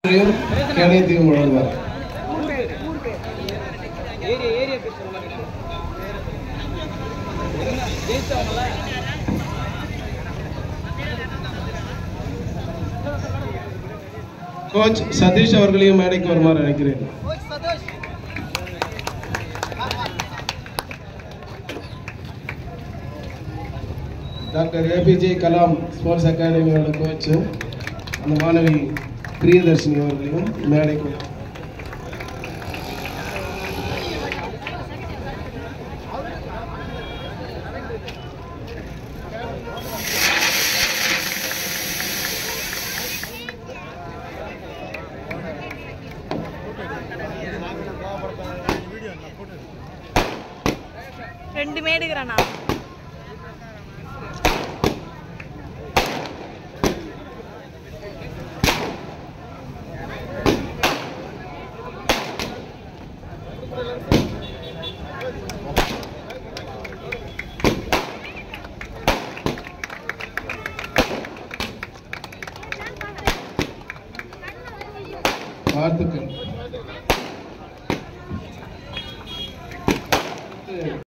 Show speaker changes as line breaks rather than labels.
கேடயத்தையும் வழங்குவார்
area area பேர் சொல்லுங்க ஜெயிச்சவங்கள
கோச் சதீஷ் அவர்களையும் மேடைக்கு வருமாறு அழைக்கிறேன் டாக்டர் ஏபிஜே கலாம் ஸ்போர்ட்ஸ் அகாடமியோட கோச் அந்த மாணவி பிரியதர்ஷினி அவர்களையும் மேடைக்கு
ரெண்டு மேடுகிறானா
வாழ்த்துக்கள்